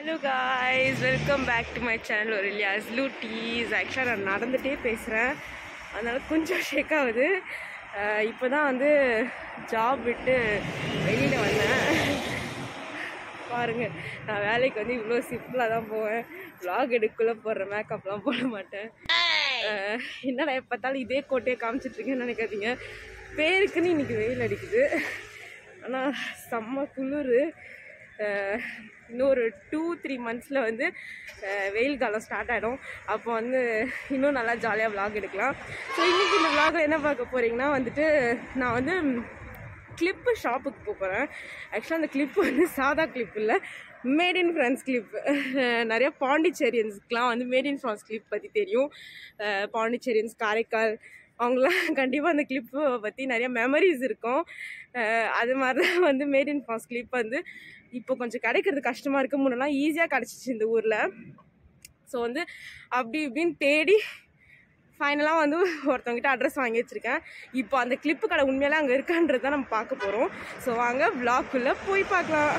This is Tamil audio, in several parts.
Hello guys welcome back to my channel ஒரு இல்லையா லூட்டீஸ் ஆக்சுவலாக நான் நடந்துகிட்டே பேசுகிறேன் அதனால் கொஞ்சம் ஷேக் ஆகுது இப்போ தான் வந்து ஜாப் விட்டு வெளியில் வந்தேன் பாருங்க நான் வேலைக்கு வந்து இவ்வளோ சிம்பிளாக தான் போவேன் vlog எடுக்குள்ளே போடுற மேக்கப்லாம் போட மாட்டேன் அஹ், என்னடா பார்த்தாலும் இதே கோட்டையை காமிச்சிட்ருக்கேன்னு நினைக்காதீங்க பேருக்குன்னு இன்னைக்கு வெயில் அடிக்குது ஆனால் செம்ம குளிர் இன்னொரு டூ த்ரீ மந்த்ஸில் வந்து அஹ், வெயில் காலம் ஸ்டார்ட் ஆகிடும் அப்போ வந்து இன்னும் நல்லா ஜாலியாக vlog எடுக்கலாம் ஸோ இன்றைக்கி இந்த vlogல என்ன பார்க்க போகிறீங்கன்னா வந்துட்டு நான் வந்து கிளிப்பு ஷாப்புக்கு போக போகிறேன் ஆக்சுவலாக அந்த கிளிப்பு வந்து சாதா கிளிப் இல்லை மேட் இன் ஃப்ரான்ஸ் கிளிப் நிறைய பாண்டிச்சேரியன்ஸ்க்குலாம் வந்து மேட் இன் ஃப்ரான்ஸ் கிளிப் பற்றி தெரியும் அஹ் பாண்டிச்சேரியன்ஸ் காரைக்கால் அவங்களாம் கண்டிப்பாக அந்த கிளிப்பு பற்றி நிறைய மெமரிஸ் இருக்கும் அஹ் அது மாதிரி தான் வந்து மேட் இன் ஃப்ரான்ஸ் கிளிப் வந்து இப்போ கொஞ்சம் கிடைக்கிறது கஷ்டமாக இருக்குது முன்னெல்லாம் ஈஸியாக கிடச்சிச்சு இந்த ஊரில் ஸோ வந்து அப்படி இப்படின்னு தேடி ஃபைனலாக வந்து ஒருத்தவங்ககிட்ட அட்ரஸ் வாங்கி வச்சுருக்கேன் இப்போ அந்த கிளிப்பு கடை உண்மையிலே அங்கே இருக்கான்றதை நம்ம பார்க்க போகிறோம் ஸோ வாங்க vlog-குள்ள போய் பார்க்கலாம்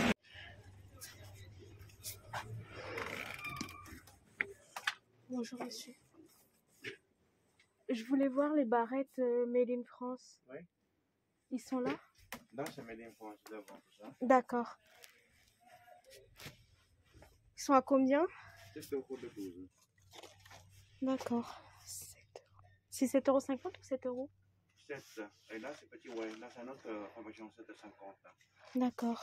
Bonjour monsieur. Je voulais voir les barrettes euh, made in France. Oui. Ils sont là Là, c'est Made in France devant tout ça. D'accord. Ils sont à combien C'est au cours de 12. D'accord. 7 euros. C'est 7,50 euros ou 7 euros 7. Et là, c'est petit, ouais. Là, c'est un autre euh, promotion, 7,50. là. D'accord.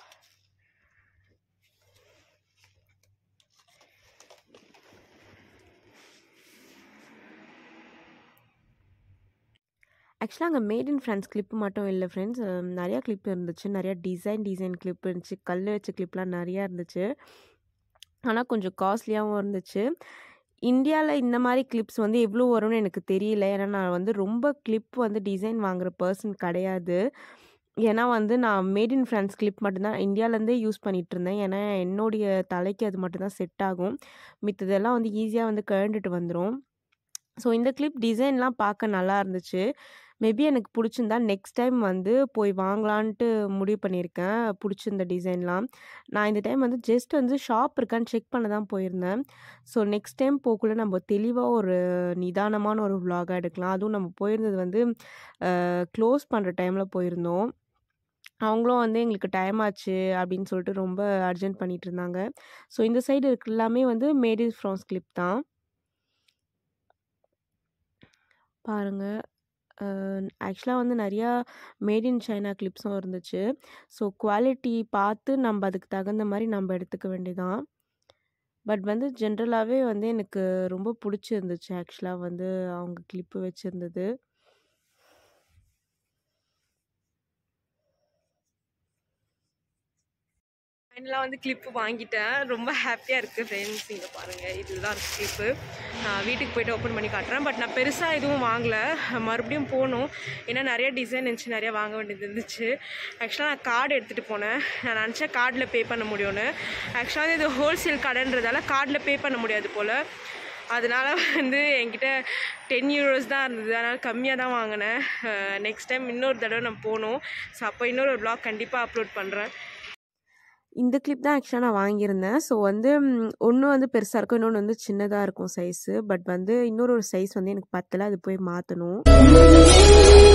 ஆக்சுவலாக அங்கே மேட் இன் ஃப்ரான்ஸ் கிளிப்பு மட்டும் இல்லை ஃப்ரெண்ட்ஸ் நிறையா கிளிப் இருந்துச்சு நிறையா டிசைன் டிசைன் கிளிப் இருந்துச்சு கல் வச்ச கிளிப்லாம் நிறையா இருந்துச்சு ஆனால் கொஞ்சம் காஸ்ட்லியாகவும் இருந்துச்சு இந்தியாவில் இந்த மாதிரி கிளிப்ஸ் வந்து எவ்வளோ வரும்னு எனக்கு தெரியல ஏன்னா நான் வந்து ரொம்ப கிளிப் வந்து டிசைன் வாங்குற பர்சன் கிடையாது ஏன்னா வந்து நான் மேட் இன் ஃப்ரான்ஸ் கிளிப் மட்டும்தான் இந்தியாவிலேருந்தே யூஸ் பண்ணிகிட்டு இருந்தேன் ஏன்னா என்னுடைய தலைக்கு அது மட்டும்தான் செட் ஆகும் மித்ததெல்லாம் வந்து ஈஸியாக வந்து கழண்டுட்டு வந்துடும் ஸோ இந்த கிளிப் டிசைன்லாம் பார்க்க நல்லா இருந்துச்சு மேபி எனக்கு பிடிச்சிருந்தா நெக்ஸ்ட் டைம் வந்து போய் வாங்கலான்ட்டு முடிவு பண்ணியிருக்கேன் பிடிச்சிருந்த டிசைன்லாம் நான் இந்த டைம் வந்து ஜஸ்ட் வந்து ஷாப் இருக்கான்னு செக் பண்ண தான் போயிருந்தேன் ஸோ நெக்ஸ்ட் டைம் போக்குள்ள நம்ம தெளிவாக ஒரு நிதானமான ஒரு vlog-ஆ எடுக்கலாம் அதுவும் நம்ம போயிருந்தது வந்து க்ளோஸ் பண்ணுற டைமில் போயிருந்தோம் அவங்களும் வந்து எங்களுக்கு டைம் ஆச்சு அப்படின்னு சொல்லிட்டு ரொம்ப அர்ஜென்ட் பண்ணிட்டு இருந்தாங்க ஸோ இந்த சைடு இருக்க எல்லாமே வந்து மேட் இன் ஃப்ரான்ஸ் கிளிப் தான் பாருங்க ஆக்சுவலாக வந்து நிறையா மேட் இன் சைனா கிளிப்ஸும் இருந்துச்சு ஸோ குவாலிட்டி பார்த்து நம்ம அதுக்கு தகுந்த மாதிரி நம்ம எடுத்துக்க வேண்டியதான் பட் வந்து ஜென்ரலாகவே வந்து எனக்கு ரொம்ப பிடிச்சிருந்துச்சு ஆக்சுவலாக வந்து அவங்க கிளிப்பு வச்சுருந்தது ஃபைனலாக வந்து கிளிப்பு வாங்கிட்டேன் ரொம்ப ஹாப்பியாக இருக்குது ஃப்ரெண்ட்ஸ் இங்கே பாருங்கள் இதில் தான் இருக்குது கிளிப்பு நான் வீட்டுக்கு போயிட்டு ஓப்பன் பண்ணி காட்டுறேன் பட் நான் பெருசாக எதுவும் வாங்கலை மறுபடியும் போகணும் ஏன்னா நிறைய டிசைன் இருந்துச்சு நிறைய வாங்க வேண்டியது இருந்துச்சு ஆக்சுவலாக நான் கார்டு எடுத்துகிட்டு போனேன் நான் நினச்சேன் கார்டில் பே பண்ண முடியும்னு ஆக்சுவலாக இது ஹோல்சேல் கடைன்றதால கார்டில் பே பண்ண முடியாது போல் அதனால வந்து என்கிட்ட டென் யூரோஸ் தான் இருந்தது அதனால் கம்மியாக தான் வாங்கினேன் நெக்ஸ்ட் டைம் இன்னொரு தடவை நான் போகணும் ஸோ அப்போ இன்னொரு vlog கண்டிப்பாக அப்லோட் பண்ணுறேன் இந்த கிளிப் தான் ஆக்சுவலாக நான் வாங்கியிருந்தேன் ஸோ வந்து ஒன்று வந்து பெருசாக இருக்கும் இன்னொன்று வந்து சின்னதாக இருக்கும் சைஸு பட் வந்து இன்னொரு ஒரு சைஸ் வந்து எனக்கு பத்தல அது போய் மாற்றணும்